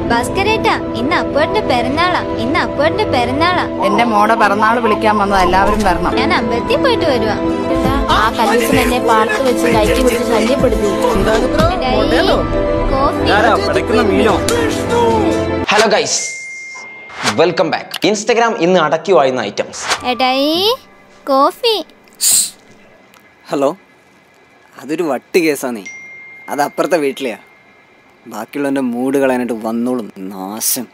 ഭാസ്കരേട്ടാ ഇന്ന് അപ്പുവേട്ടന്റെ പിറന്നാളാ ഇന്ന് അപ്പുവേട്ടന്റെ പിറന്നാളാ എന്റെ മോടെ പിറന്നാൾ വിളിക്കാൻ വന്നത് എല്ലാവരും വരണം ഞാൻ അമ്പലത്തിൽ പോയിട്ട് വരുവാ ആ കല്ലൂസിന് എന്നെ പാലത്ത് വെച്ച് കയറ്റി പിടിച്ച് ശല്യപ്പെടുത്തി എടായി, coffee hello guys welcome back Instagram ഇന്ന് അടക്കി വായുന്ന ഐറ്റംസ് എടായി കോഫി ഹലോ അതൊരു വട്ട് കേസാന്നേ അത് അപ്പുറത്തെ വീട്ടിലെയാ ബാക്കിയുള്ളവൻ്റെ മൂഡ് കളയാനായിട്ട് വന്നോളും നാശം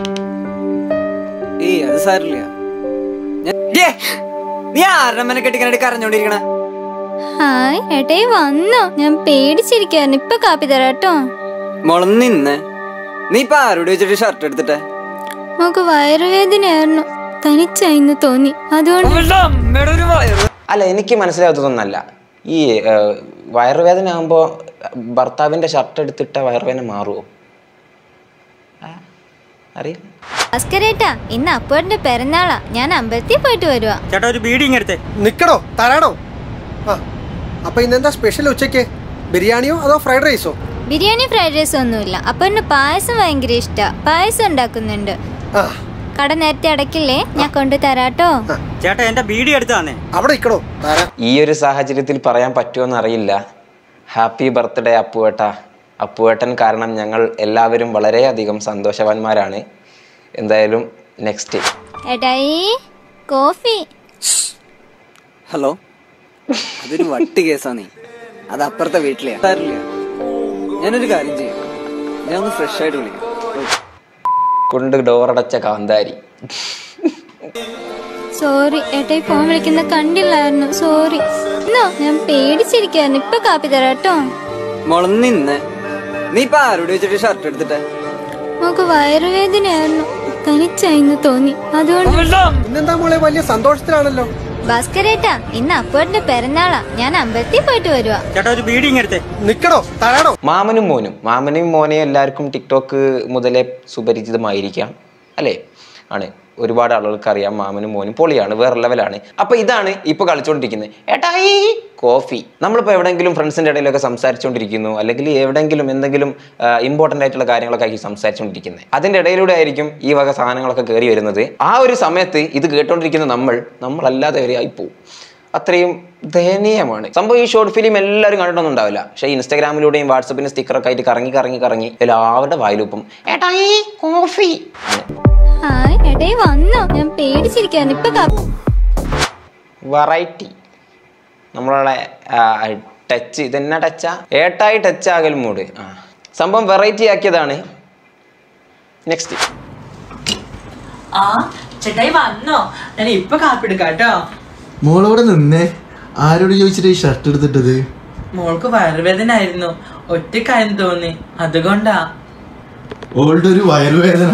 ഏയ് അത് സാരില്ല ഞാൻ- ഡേ, നീ ആരുടെ മെനക്കെട്ടിക്കാനായിട്ട് കരഞ്ഞോണ്ടിരിക്കണ ഹായ് ഏട്ടായി വന്നോ ഞാൻ പേടിച്ചിരിക്കായിരുന്നു ഇപ്പൊ കാപ്പി തരാട്ടോ മുളന്നിന്ന് നീ ഇപ്പൊ ആരോട് വെച്ചിട്ട് ഷർട്ട് എടുത്തിട്ടെ നമുക്ക് വയറുവേദനയായിരുന്നു തനിച്ചായിന്ന് തോന്നി അതുകൊണ്ട് അല്ല എനിക്ക് മനസ്സിലാകാത്തതൊന്നല്ല ഈ ഏഹ്, വയറുവേദന ആകുമ്പോൾ ഭർത്താവിൻ്റെ ഷർട്ട് എടുത്തിട്ട വയറുവേദന മാറുമോ ആ, അറിയില്ല ഭാസ്കരേട്ടാ ഇന്ന് അപ്പുവേട്ടന്റെ പിറന്നാളാ ഞാൻ അമ്പലത്തിൽ പോയിട്ട് വരുവാ ചേട്ടാ ഒരു ബീഡിങ് എടുത്തേ നിക്കണോ തരാണോ ആ അപ്പൊ ഇന്നെന്താ സ്പെഷ്യൽ ഉച്ചയ്ക്ക് ബിരിയാണിയോ അതോ ഫ്രൈഡ് റൈസോ ബിരിയാണി ഫ്രൈഡ് റൈസ് ഒന്നുമില്ല അപ്പുവേട്ടന് പായസം ഭയങ്കര ഇഷ്ടാ പായസം ഉണ്ടാക്കുന്നുണ്ട് ആ കട നേരത്തെ അടക്കില്ലേ ഞാൻ കൊണ്ടു തരാട്ടോ ചേട്ടാ എന്റെ ബീഡി എടുത്തു തന്നെ അവിടെ നിക്കണോ തരാം ഈ ഒരു സാഹചര്യത്തിൽ പറയാൻ പറ്റുമോ അറിയില്ല ഹാപ്പി ബർത്ത്ഡേ അപ്പുവേട്ട അപ്പുവേട്ടൻ കാരണം ഞങ്ങൾ എല്ലാവരും വളരെയധികം സന്തോഷവാന്മാരാണ് എന്തായാലും നെക്സ്റ്റ് ഏട്ടായി കോഫി ഹലോ അതൊരു വട്ട് കേസാന്നേ അത് അപ്പുറത്തെ വീട്ടിലെയാ സാരില്ല ഞാനൊരു കാര്യം ചെയ്യാം ഞാൻ ഒന്ന് ഫ്രഷ് ആയിട്ട് വിളിക്കാം കൊണ്ട് ഡോറടച്ച കാന്താരി സോറി ഏട്ടായി ഫോൺ വിളിക്കുന്ന കണ്ടില്ലായിരുന്നു സോറി എന്നോ ഞാൻ പേടിച്ചിരിക്കായിരുന്നു ഇപ്പൊ കാപ്പി തരാട്ടോ മുളന്നിന്ന് നീ ഇപ്പൊ ആരോട് വെച്ചിട്ട് ഷർട്ട് എടുത്തിട്ടെ നമുക്ക് വയറുവേദനയായിരുന്നു തനിച്ചായിന്ന് തോന്നി അതുകൊണ്ട് ഇന്നെന്താ മോളെ വലിയ സന്തോഷത്തിലാണല്ലോ ഭാസ്കരേട്ടാ ഇന്ന് അപ്പുവേട്ടന്റെ പിറന്നാളാ ഞാൻ അമ്പലത്തിൽ പോയിട്ട് വരുവാ ചേട്ടാ ഒരു ബീഡിങ് എടുത്തേ നിക്കണോ തരാണോ മാമനും മോനും മാമനും മോനെയും എല്ലാവർക്കും ടിക്ടോക്ക് മുതലേ സുപരിചിതമായിരിക്കാം അല്ലേ ആണ് ഒരുപാട് ആളുകൾക്ക് അറിയാം മാമനും മോനും പൊളിയാണ് വേറെ ലെവലാണ് അപ്പൊ ഇതാണ് ഇപ്പൊ കളിച്ചുകൊണ്ടിരിക്കുന്നത് ഏട്ടായി കോഫി നമ്മളിപ്പോൾ എവിടെയെങ്കിലും ഫ്രണ്ട്സിന്റെ ഇടയിലൊക്കെ സംസാരിച്ചുകൊണ്ടിരിക്കുന്നു അല്ലെങ്കിൽ എവിടെയെങ്കിലും എന്തെങ്കിലും ഇമ്പോർട്ടൻ്റ് ആയിട്ടുള്ള കാര്യങ്ങളൊക്കെ ആയിരിക്കും സംസാരിച്ചുകൊണ്ടിരിക്കുന്നത് അതിന്റെ ഇടയിലൂടെ ആയിരിക്കും ഈ വക സാധനങ്ങളൊക്കെ കയറി വരുന്നത് ആ ഒരു സമയത്ത് ഇത് കേട്ടോണ്ടിരിക്കുന്ന നമ്മൾ നമ്മളല്ലാതെ വരെ ആയിപ്പോവും അത്രയും ദയനീയമാണ് സംഭവം ഈ ഷോർട്ട് ഫിലിം എല്ലാവരും കണ്ടിട്ടൊന്നും ഉണ്ടാവില്ല പക്ഷേ ഇൻസ്റ്റാഗ്രാമിലൂടെയും വാട്സപ്പിന്റെ സ്റ്റിക്കറൊക്കെ ആയിട്ട് കറങ്ങി കറങ്ങി കറങ്ങി എല്ലാവരുടെ വായിലുപ്പം ഏട്ടായി കോഫി ഹായ് ഏട്ടായി വന്നോ ഞാൻ പേടിച്ചിരിക്കായിരുന്നു ഇപ്പൊ കാപ്പി വെറൈറ്റി നമ്മളുടെ ടച്ച് ഇതെന്നാ ടച്ചാ ഏട്ടായി ടച്ച് ആകൽ മൂഡ് ആ സംഭവം വെറൈറ്റി ആക്കിയതാണ് നെക്സ്റ്റ് ആ ചേട്ടായി വന്നോ ഞാൻ ഇപ്പൊ കാപ്പി എടുക്കാം കേട്ടോ മോളവിടെ നിന്നേ ആരോട് ചോദിച്ചിട്ട് ഈ ഷർട്ട് എടുത്തിട്ടത് മോൾക്ക് വയറുവേദന ആയിരുന്നു ഒറ്റക്കാര്യം തോന്നി അതുകൊണ്ടാ ഓളുടെ ഒരു വയറുവേദന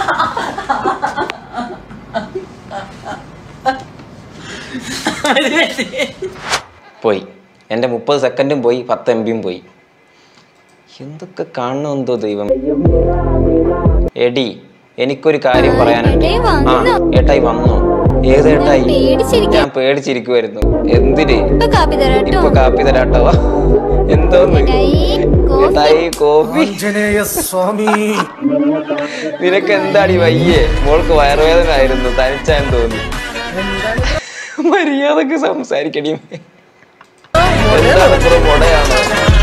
പോയി എൻ്റെ മുപ്പത് സെക്കൻഡും പോയി പത്ത് എം ബിയും പോയി എന്തൊക്കെ കാണണമെന്തോ ദൈവം എടി എനിക്കൊരു കാര്യം പറയാനുണ്ട് ഏട്ടായി ആ വന്നോ? ഏട്ടായി വന്നോ ഏത് ഏട്ടായി പേടിച്ചിരിക്കാ. ഞാൻ പേടിച്ചിരിക്കുവായിരുന്നു എന്തിന് ഇപ്പൊ കാപ്പി തരാട്ടോ ഇപ്പൊ കാപ്പി തരാട്ടോ എന്തോന്ന് ഏട്ടായി കോഫി ഏട്ടായി കോഫി സ്വാമി നിനക്ക് എന്താടി വയ്യേ മോൾക്ക് വയറുവേദന ആയിരുന്നു തനിച്ചാന്ന് തോന്നി മര്യാദക്ക് സംസാരിക്കടി എന്താണ് ഇത്ര മുടയാണോ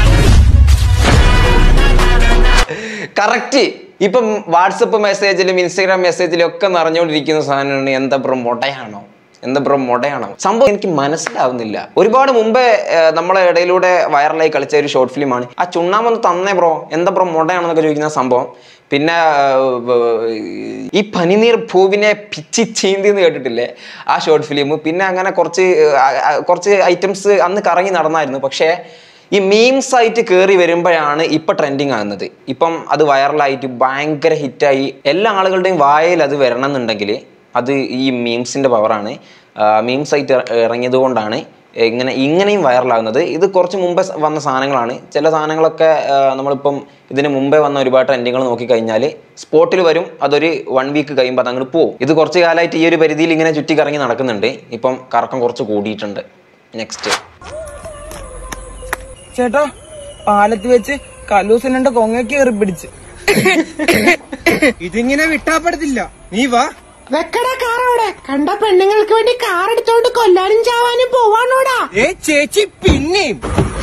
കറക്റ്റ് ഇപ്പം വാട്സപ്പ് മെസ്സേജിലും ഇൻസ്റ്റാഗ്രാം മെസ്സേജിലും ഒക്കെ നിറഞ്ഞുകൊണ്ടിരിക്കുന്ന സാധനമാണ് എന്താ ബ്രോ മുടയാണോ എന്താ ബ്രോ മുടയാണോ സംഭവം എനിക്ക് മനസ്സിലാവുന്നില്ല ഒരുപാട് മുമ്പേ ഏർ, നമ്മളെ ഇടയിലൂടെ വൈറലായി കളിച്ച ഒരു ഷോർട്ട് ഫിലിമാണ് ആ ചുണ്ണാമൊന്ന് തന്നേ ബ്രോ എന്താ ബ്രോ മുടയാണെന്നൊക്കെ ചോദിക്കുന്ന സംഭവം പിന്നെ ഏർ, ഈ പനിനീർ പൂവിനെ പിച്ചി ചീന്തി എന്ന് കേട്ടിട്ടില്ലേ ആ ഷോർട്ട് ഫിലിം പിന്നെ അങ്ങനെ കുറച്ച് ഏർ, ആ, ആ, കുറച്ച് ഐറ്റംസ് അന്ന് കറങ്ങി നടന്നായിരുന്നു പക്ഷേ ഈ മീംസ് ആയിട്ട് കയറി വരുമ്പോഴാണ് ഇപ്പൊ ട്രെൻഡിങ് ആകുന്നത് ഇപ്പം അത് വൈറലായിട്ട് ഭയങ്കര ഹിറ്റായി എല്ലാ ആളുകളുടെയും വായയിൽ അത് വരണം എന്നുണ്ടെങ്കിൽ അത് ഈ മീംസിന്റെ പവറാണ് മീംസ് ആയിട്ട് ഇറ- ഇറങ്ങിയത് കൊണ്ടാണ് ഇങ്ങനെ ഇങ്ങനെയും വൈറലാകുന്നത് ഇത് കുറച്ച് മുമ്പേ സ- വന്ന സാധനങ്ങളാണ് ചില സാധനങ്ങളൊക്കെ ആ, നമ്മളിപ്പം ഇതിന് മുമ്പേ വന്ന ഒരുപാട് ട്രെൻഡിങ്ങൾ നോക്കിക്കഴിഞ്ഞാൽ സ്പോട്ടിൽ വരും അതൊരു വൺ വീക്ക് കഴിയുമ്പോൾ അത് അങ്ങോട്ട് പോകും ഇത് കുറച്ച് കാലമായിട്ട് ഈ ഒരു പരിധിയിൽ ഇങ്ങനെ ചുറ്റി കറങ്ങി നടക്കുന്നുണ്ട് ഇപ്പം കറക്കം കുറച്ച് കൂടിയിട്ടുണ്ട് നെക്സ്റ്റ് ചേട്ടാ പാലത്ത് വെച്ച് കല്ലൂസിനെ കൊങ്ങ കയറി പിടിച്ച് ഇതിങ്ങനെ വിട്ടാപ്പെടുത്തില്ല നീ വാ വെക്കടാ കാർ അവിടെ കണ്ട പെണ്ണുങ്ങൾക്ക് വേണ്ടി കാർ എടുത്തോണ്ട് കൊല്ലാനും ചാവാനും പോവാണോടാ ഏ ചേച്ചി പിന്നെയും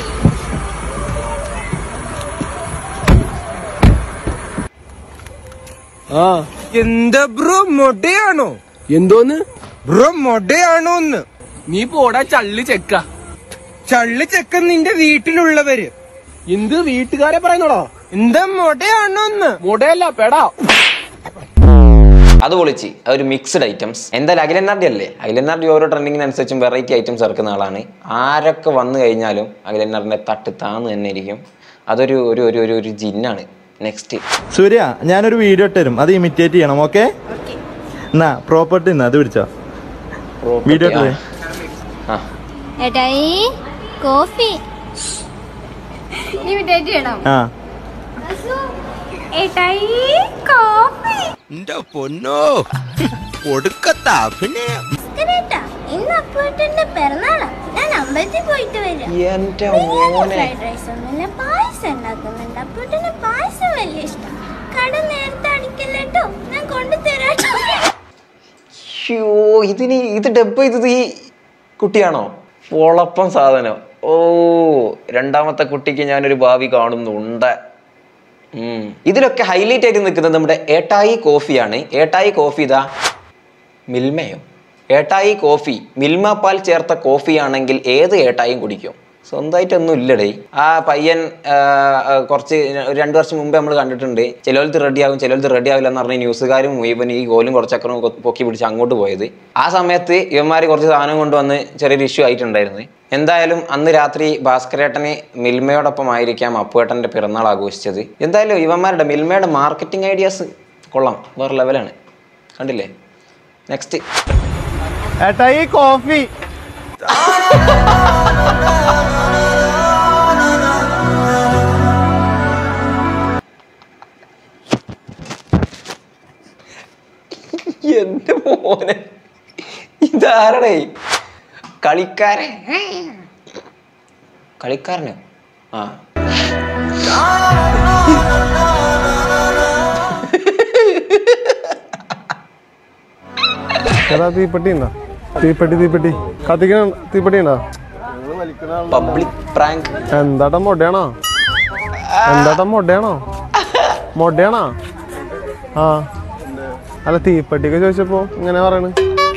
ആ എന്താ ബ്രോ മൊടയാണോ എന്തോന്ന് ബ്രോ മൊടയാണോന്ന് നീ പോടാ ചള്ളി ചെക്ക ചള്ളി ചെക്ക നിന്റെ വീട്ടിലുള്ളവര് എന്ത് വീട്ടുകാരെ പറയുന്നോടാ എന്താ മൊടയാണോന്ന് മൊടയല്ല പെടാ അത് പൊളിച്ച് അതൊരു മിക്സ്ഡ് ഐറ്റംസ് എന്തായാലും അഖിലന്നാർഡി അല്ലേ അഖിലന്നാർഡി ഓരോ ട്രെൻഡിങ്ങിനനുസരിച്ചും വെറൈറ്റി ഐറ്റംസ് ഇറക്കുന്ന ആളാണ് ആരൊക്കെ വന്നു കഴിഞ്ഞാലും അഖിലന്നാറിന്റെ തട്ട് താന്ന് തന്നെ ഇരിക്കും അതൊരു ഒരു ഒരു ഒരു ഒരു ജിന്നാണ് നെക്സ്റ്റ് സൂര്യ ഞാനൊരു വീഡിയോ ഇട്ടുതരും അത് ഇമിറ്റേറ്റ് ചെയ്യണം ഓക്കെ എന്നാ പ്രോപ്പർട്ടി എന്നാ അത് പിടിച്ചോ വീഡിയോ ഇട്ടേ ആ ഏട്ടായി കോഫി ഇമിറ്റേറ്റ് ചെയ്യണം ആ ഏട്ടായി കോഫി എന്റെ പൊന്നോ കൊടുക്കത്ത അഭിനയം ഇന്ന് അപ്പൂട്ടന്റെ പിറന്നാളാ ഞാൻ അമ്പലത്തിൽ പോയിട്ട് വരാം എന്റെ ബിരിയാണി ഫ്രൈഡ് റൈസ് ഒന്നുമില്ല പായസം ഉണ്ടാക്കുന്നുണ്ട് അപ്പൂട്ടന് പായസം വലിയ ഇഷ്ടം കട നേരത്തെ അടിക്കല്ലേട്ടോ ഞാൻ കൊണ്ടുതരാട്ടോ ഷ്യോ ഇതിന് ഇത് ഡബ് ചെയ്തത് ഈ കുട്ടിയാണോ പൊളപ്പം സാധനം ഓ രണ്ടാമത്തെ കുട്ടിക്ക് ഞാനൊരു ഭാവി കാണുന്നുണ്ട് ഉം. ഇതിലൊക്കെ ഹൈലൈറ്റ് ആയിട്ട് നിൽക്കുന്നത് നമ്മുടെ ഏട്ടായി കോഫിയാണ് ഏട്ടായി കോഫി ഇതാ മിൽമയോ ഏട്ടായി കോഫി മിൽമ പാൽ ചേർത്ത കോഫി ആണെങ്കിൽ ഏത് ഏട്ടായും കുടിക്കും സ്വന്തമായിട്ടൊന്നും ഇല്ലടേ ആ പയ്യൻ ആ, ആ, കുറച്ച് ഒരു രണ്ട് വർഷം മുമ്പേ നമ്മൾ കണ്ടിട്ടുണ്ട് ചിലവലത്ത് റെഡിയാകും ചിലവലത്ത് റെഡി ആവില്ല എന്ന് പറഞ്ഞ ന്യൂസുകാരും മുഴുവൻ ഈ ഗോലും കുറച്ചക്കറും കൊ- പൊക്കി പിടിച്ച് അങ്ങോട്ട് പോയത് ആ സമയത്ത് ഇവന്മാർ കുറച്ച് സാധനം കൊണ്ടുവന്ന് ചെറിയൊരു ഇഷ്യൂ ആയിട്ടുണ്ടായിരുന്നു എന്തായാലും അന്ന് രാത്രി ഭാസ്കരേട്ടന് മിൽമയോടൊപ്പം ആയിരിക്കാം അപ്പുവേട്ടൻ്റെ പിറന്നാൾ ആഘോഷിച്ചത് എന്തായാലും ഇവന്മാരുടെ മിൽമയുടെ മാർക്കറ്റിംഗ് ഐഡിയാസ് കൊള്ളാം വേറെ ലെവലാണ് കണ്ടില്ലേ നെക്സ്റ്റ് ഏട്ടാ ഈ കോഫി എന്റെ മോനെ ഇതാരടേ കളിക്കാരൻ കളിക്കാരനോ ആ എടാ തീപ്പെട്ടി ഉണ്ടോ തീപ്പെട്ടി തീപ്പെട്ടി കത്തിക്കണ തീപ്പെട്ടി ഉണ്ടോ പബ്ലിക് പ്രാങ്ക് എന്താട്ടാ മൊടയാണോ എന്താട്ടാ മൊടയാണോ മൊടയാണോ ആ അല്ല തീപ്പെട്ടിക്ക് ചോദിച്ചപ്പോ ഇങ്ങനെ പറയണ്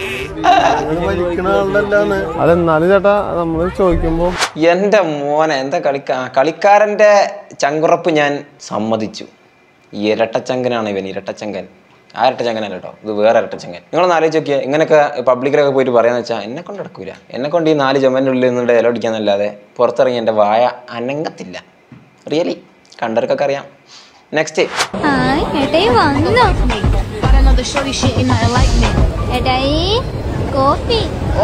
അതെന്നാലും ചേട്ടാ നമ്മള് ചോദിക്കുമ്പോ എന്റെ മോനെ എന്താ കളിക്കാ കളിക്കാരന്റെ ചങ്കുറപ്പ് ഞാൻ സമ്മതിച്ചു ഈ ഇരട്ടച്ചങ്കനാണ് ഇവൻ ഇരട്ടച്ചങ്കൻ ആ ഇരട്ടച്ചങ്കനല്ല കേട്ടോ ഇത് വേറെ ഇരട്ടച്ചങ്കൻ നിങ്ങളൊന്ന് ആലോചിച്ച് നോക്കിയാൽ ഇങ്ങനെയൊക്കെ പബ്ലിക്കിലൊക്കെ പോയിട്ട് പറയാന്ന് വെച്ചാൽ എന്നെ കൊണ്ട് നടക്കൂല എന്നെ കൊണ്ട് ഈ നാല് ചുമൻ്റെ ഉള്ളിൽ നിന്നിട്ട് ഇല അടിക്കാന്നല്ലാതെ പുറത്തിറങ്ങി എൻ്റെ വായ അനങ്ങത്തില്ല റിയലി കണ്ടവർക്കൊക്കെ അറിയാം നെക്സ്റ്റ് ഹായ് ഏട്ടായി വന്നോ ഏട്ടായി കോഫി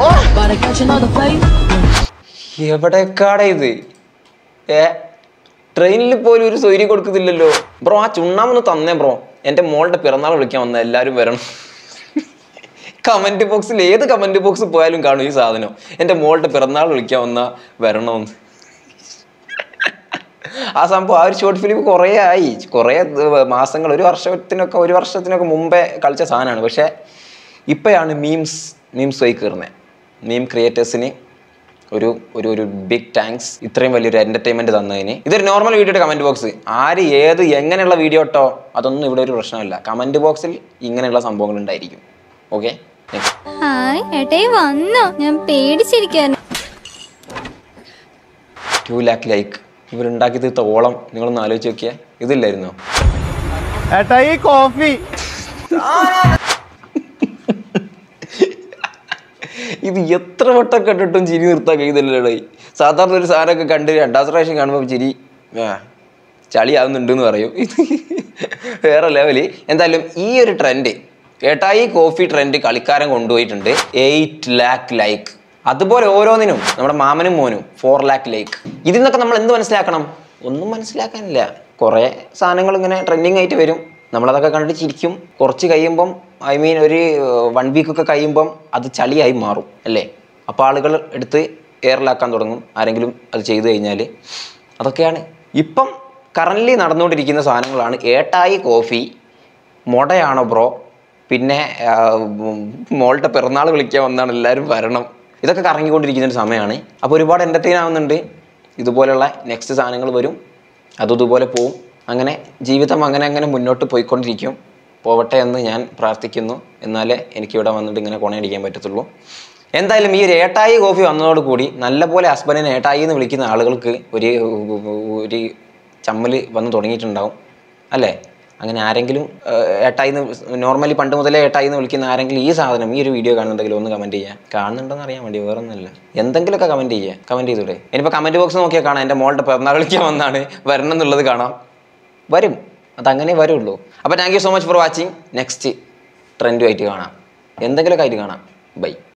എവിടെക്കാടെ ഇത് ഏ ട്രെയിനിൽ പോലും ഒരു സൗകര്യം കൊടുക്കുന്നില്ലല്ലോ ബ്രോ ആ ചുണ്ണാമൊന്ന് തന്നേ ബ്രോ എൻ്റെ മോളുടെ പിറന്നാൾ വിളിക്കാൻ വന്ന എല്ലാവരും വരണം കമന്റ് ബോക്സിൽ ഏത് കമന്റ് ബോക്സ് പോയാലും കാണും ഈ സാധനം എൻ്റെ മോളുടെ പിറന്നാൾ വിളിക്കാൻ വന്ന വരണമെന്ന് ആ സംഭവം ആ ഒരു ഷോർട്ട് ഫിലിം കുറേ ആയി കുറേ ദ- മാസങ്ങൾ ഒരു വർഷത്തിനൊക്കെ ഒരു വർഷത്തിനൊക്കെ മുമ്പേ കളിച്ച സാധനമാണ് പക്ഷേ ഇപ്പോഴാണ് മീംസ് മീംസ് വഴി കയറുന്നത് മീം ക്രിയേറ്റേഴ്സിന് ഒരു ഒരു ഒരു ബിഗ് താങ്ക്സ് ഇത്രയും വലിയൊരു എന്റർടൈൻമെന്റ് തന്നതിന് ഇതൊരു നോർമൽ വീഡിയോയുടെ കമന്റ് ബോക്സ് ആര് ഏത് എങ്ങനെയുള്ള വീഡിയോ ഇട്ടോ അതൊന്നും ഇവിടെ ഒരു പ്രശ്നമല്ല കമന്റ് ബോക്സിൽ ഇങ്ങനെയുള്ള സംഭവങ്ങൾ ഉണ്ടായിരിക്കും ഓക്കെ ഹായ് ഏട്ടായി വന്നോ ഞാൻ പേടിച്ചിരിക്കാണ് ടു ലാക്ക് ലൈക്ക് ഇവരുണ്ടാക്കി തീർത്ത ഓളം നിങ്ങളൊന്ന് ആലോചിച്ച് നോക്കിയേ ഇതില്ലായിരുന്നോ ഏട്ടാ ഈ കോഫി ഇത് എത്ര വട്ടം കണ്ടിട്ടും ചിരി നിർത്താൻ കഴിയുന്നില്ലടേ സാധാരണ ഒരു സാധനമൊക്കെ കണ്ട് രണ്ടാമത്തെ പ്രാവശ്യം കാണുമ്പോൾ ചിരി ആ ചളിയാവുന്നുണ്ട് എന്ന് പറയും ഇത് വേറെ ലെവല് എന്തായാലും ഈ ഒരു ട്രെൻഡ് ഏട്ടായി കോഫി ട്രെൻഡ് കളിക്കാരൻ കൊണ്ടുപോയിട്ടുണ്ട് എയ്റ്റ് ലാക്ക് ലൈക്ക് അതുപോലെ ഓരോന്നിനും നമ്മുടെ മാമനും മോനും ഫോർ ലാക്ക് ലൈക്ക് ഇതിൽ നിന്നൊക്കെ നമ്മൾ എന്ത് മനസ്സിലാക്കണം ഒന്നും മനസ്സിലാക്കാനില്ല കുറേ സാധനങ്ങൾ ഇങ്ങനെ ട്രെൻഡിങ് ആയിട്ട് വരും നമ്മളതൊക്കെ കണ്ടിട്ട് ചിരിക്കും കുറച്ച് കഴിയുമ്പം ഐ മീൻ ഒരു വൺ വീക്കൊക്കെ കഴിയുമ്പം അത് ചളിയായി മാറും അല്ലേ അപ്പോൾ ആളുകൾ എടുത്ത് എയറിലാക്കാൻ തുടങ്ങും ആരെങ്കിലും അത് ചെയ്തു കഴിഞ്ഞാൽ അതൊക്കെയാണ് ഇപ്പം കറൻ്റ്ലി നടന്നുകൊണ്ടിരിക്കുന്ന സാധനങ്ങളാണ് ഏട്ടായി കോഫി മുടയാണോ ബ്രോ പിന്നെ ആ, ഉം, മോളുടെ പിറന്നാൾ വിളിക്കാൻ വന്നാണ് എല്ലാവരും വരണം ഇതൊക്കെ കറങ്ങിക്കൊണ്ടിരിക്കുന്ന ഒരു സമയമാണ് അപ്പോൾ ഒരുപാട് എൻ്റർടൈൻ ആവുന്നുണ്ട് ഇതുപോലെയുള്ള നെക്സ്റ്റ് സാധനങ്ങൾ വരും അതും ഇതുപോലെ പോവും അങ്ങനെ ജീവിതം അങ്ങനെ അങ്ങനെ മുന്നോട്ട് പോയിക്കൊണ്ടിരിക്കും പോവട്ടെ എന്ന് ഞാൻ പ്രാർത്ഥിക്കുന്നു എന്നാലേ എനിക്കിവിടെ വന്നിട്ട് ഇങ്ങനെ കൊണയടിക്കാൻ പറ്റത്തുള്ളൂ എന്തായാലും ഈ ഒരു ഏട്ടായി കോഫി വന്നതോടുകൂടി നല്ലപോലെ ഹസ്ബൻഡിനെ ഏട്ടായി എന്ന് വിളിക്കുന്ന ആളുകൾക്ക് ഒരു ഒരു ചമ്മൽ വന്ന് തുടങ്ങിയിട്ടുണ്ടാവും അല്ലേ അങ്ങനെ ആരെങ്കിലും ഏഹ്, ഏട്ടായി എന്ന് നോർമലി പണ്ട് മുതലേ ഏട്ടായി എന്ന് വിളിക്കുന്ന ആരെങ്കിലും ഈ സാധനം ഈ ഒരു വീഡിയോ കാണുന്നുണ്ടെങ്കിൽ ഒന്ന് കമൻറ്റ് ചെയ്യുക കാണുന്നുണ്ടെന്ന് അറിയാൻ വേണ്ടി വേറെ ഒന്നുമില്ല എന്തെങ്കിലുമൊക്കെ കമൻറ്റ് ചെയ്യുക കമൻറ്റ് ചെയ്തൂടെ ഇനിയിപ്പോൾ കമൻറ്റ് ബോക്സ് നോക്കിയാൽ കാണാം എൻ്റെ മോളുടെ പിറന്നാൾ വിളിക്കാൻ വന്നാണ് വരണം എന്നുള്ളത് കാണാം വരും അതങ്ങനെ വരുള്ളൂ അപ്പോൾ thank you so much for watching next ട്രെൻഡുമായിട്ട് കാണാം എന്തെങ്കിലുമൊക്കെ ആയിട്ട് കാണാം ബൈ